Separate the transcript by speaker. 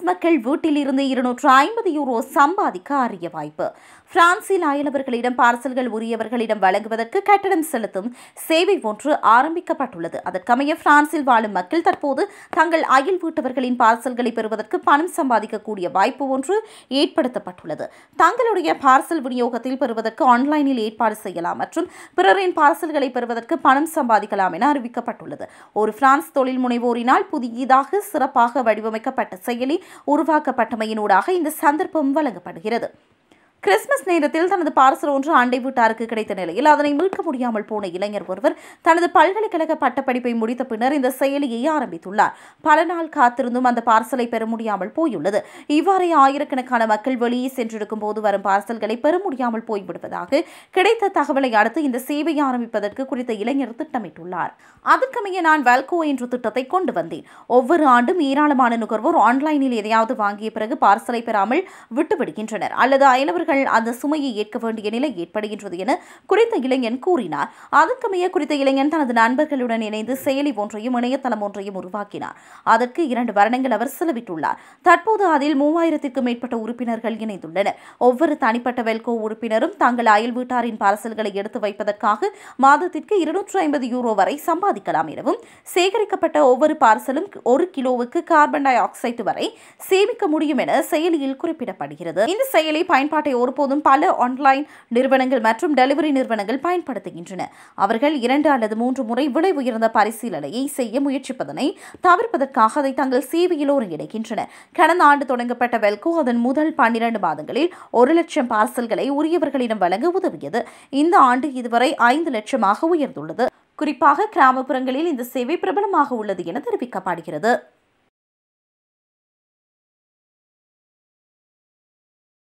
Speaker 1: மக்கள் வீட்டில் இருந்து இருநூற்று ஐம்பது யூரோ சம்பாதிக்க அரிய வாய்ப்பு பிரான்சில் அயலவர்களிடம் பார்சல்கள் உரியவர்களிடம் வழங்குவதற்கு கட்டணம் செலுத்தும் சேவை ஒன்று ஆரம்பிக்கப்பட்டுள்ளது அதற்கமைய பிரான்சில் வாழும் மக்கள் தற்போது தங்கள் அயல் வீட்டவர்களின் பார்சல்களை பெறுவதற்கு பணம் சம்பாதிக்கக்கூடிய வாய்ப்பு ஒன்று ஏற்படுத்தப்பட்டுள்ளது தங்களுடைய பார்சல் விநியோகத்தில் பெறுவதற்கு ஆன்லைனில் ஏற்பாடு செய்யலாம் மற்றும் பிறரின் பார்சல்களை பெறுவதற்கு பணம் சம்பாதிக்கலாம் என அறிவிக்கப்பட்டுள்ளது ஒரு பிரான்ஸ் தொழில் முனைவோரினால் புதியதாக சிறப்பாக வடிவமைக்கப்பட்ட செயலி உருவாக்கப்பட்டமையினூடாக இந்த சந்தர்ப்பம் வழங்கப்படுகிறது கிறிஸ்துமஸ் நேரத்தில் தனது பார்சல் ஒன்று அண்டை வீட்டாருக்கு கிடைத்த நிலையில் அதனை மீட்க முடியாமல் போன இளைஞர் ஒருவர் தனது பல்கலைக்கழக பட்டப்படிப்பை முடித்த பின்னர் இந்த செயலியை ஆரம்பித்துள்ளார் பல நாள் காத்திருந்தும் அந்த பார்சலை பெற முடியாமல் போயுள்ளது இவ்வாறே ஆயிரக்கணக்கான மக்கள் வெளியே சென்றிருக்கும் போது வரும் பார்சல்களை பெற முடியாமல் போய்விடுவதாக கிடைத்த தகவலை அடுத்து இந்த சேவையை ஆரம்பிப்பதற்கு குறித்த இளைஞர் திட்டமிட்டுள்ளார் அதுக்கமைய நான் வெல்கோ என்ற திட்டத்தை கொண்டு வந்தேன் ஒவ்வொரு ஆண்டும் ஏராளமான நுகர்வோர் ஆன்லைனில் எதையாவது வாங்கிய பிறகு பார்சலை பெறாமல் விட்டுவிடுகின்றனர் அல்லது அயலவர்கள் அந்த சுமையை ஏற்க வேண்டிய நிலை ஏற்படுகின்றது என குறித்த இளைஞன் கூறினார் அதுக்கமைய குறித்த இளைஞன் தனது நண்பர்களுடன் இணைந்து செயலி ஒன்றையும் இணையதளம் ஒன்றையும் உருவாக்கினார் அதற்கு இரண்டு வருடங்கள் அவர் செலவிட்டுள்ளார் தற்போது அதில் மூவாயிரத்திற்கும் மேற்பட்ட உறுப்பினர்கள் இணைந்துள்ளனர் ஒவ்வொரு தனிப்பட்ட வெல்கோ உறுப்பினரும் தங்கள் அயல் வீட்டாரின் பார்சல்களை எடுத்து வைப்பதற்காக மாதத்திற்கு இருநூற்று ஐம்பது யூரோ வரை சம்பாதிக்கலாம் எனவும் சேகரிக்கப்பட்ட ஒவ்வொரு பார்சலும் ஒரு கிலோவுக்கு கார்பன் டை ஆக்சைடு வரை சேமிக்க முடியும் என செயலியில் குறிப்பிடப்படுகிறது இந்த செயலி பயன்பாட்டை ஒருபோதும் பல ஆன்லைன் நிறுவனங்கள் மற்றும் டெலிவரி நிறுவனங்கள் பயன்படுத்துகின்றன அவர்கள் இரண்டு அல்லது மூன்று முறை விலை உயர்ந்த பரிசீலனையை செய்ய முயற்சிப்பதனை தவிர்ப்பதற்காக அதை தங்கள் சேவையில் ஒருங்கிணைக்கின்றனர் கடந்த ஆண்டு தொடங்கப்பட்ட வெல்கோ அதன் முதல் பன்னிரண்டு மாதங்களில் ஒரு லட்சம் பார்சல்களை உரியவர்களிடம் வழங்க உதவியது இந்த ஆண்டு இதுவரை ஐந்து லட்சமாக உயர்ந்துள்ளது குறிப்பாக கிராமப்புறங்களில் இந்த சேவை பிரபலமாக உள்ளது என தெரிவிக்கப்படுகிறது